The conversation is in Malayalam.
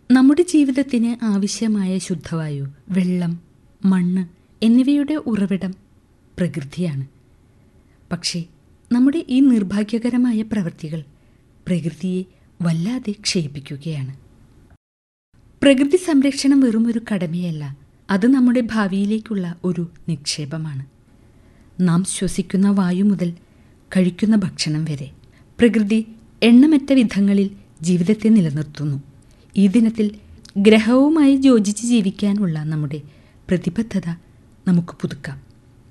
നമ്മുടെ ജീവിതത്തിന് ആവശ്യമായ ശുദ്ധവായു വെള്ളം മണ്ണ് എന്നിവയുടെ ഉറവിടം പ്രകൃതിയാണ് പക്ഷേ നമ്മുടെ ഈ നിർഭാഗ്യകരമായ പ്രവൃത്തികൾ പ്രകൃതിയെ വല്ലാതെ ക്ഷയിപ്പിക്കുകയാണ് പ്രകൃതി സംരക്ഷണം വെറും ഒരു കടമയല്ല അത് നമ്മുടെ ഭാവിയിലേക്കുള്ള ഒരു നിക്ഷേപമാണ് നാം ശ്വസിക്കുന്ന വായു മുതൽ കഴിക്കുന്ന ഭക്ഷണം വരെ പ്രകൃതി എണ്ണമറ്റ വിധങ്ങളിൽ ജീവിതത്തെ നിലനിർത്തുന്നു ഈ ദിനത്തിൽ ഗ്രഹവുമായി യോജിച്ച് ജീവിക്കാനുള്ള നമ്മുടെ പ്രതിബദ്ധത നമുക്ക് പുതുക്കാം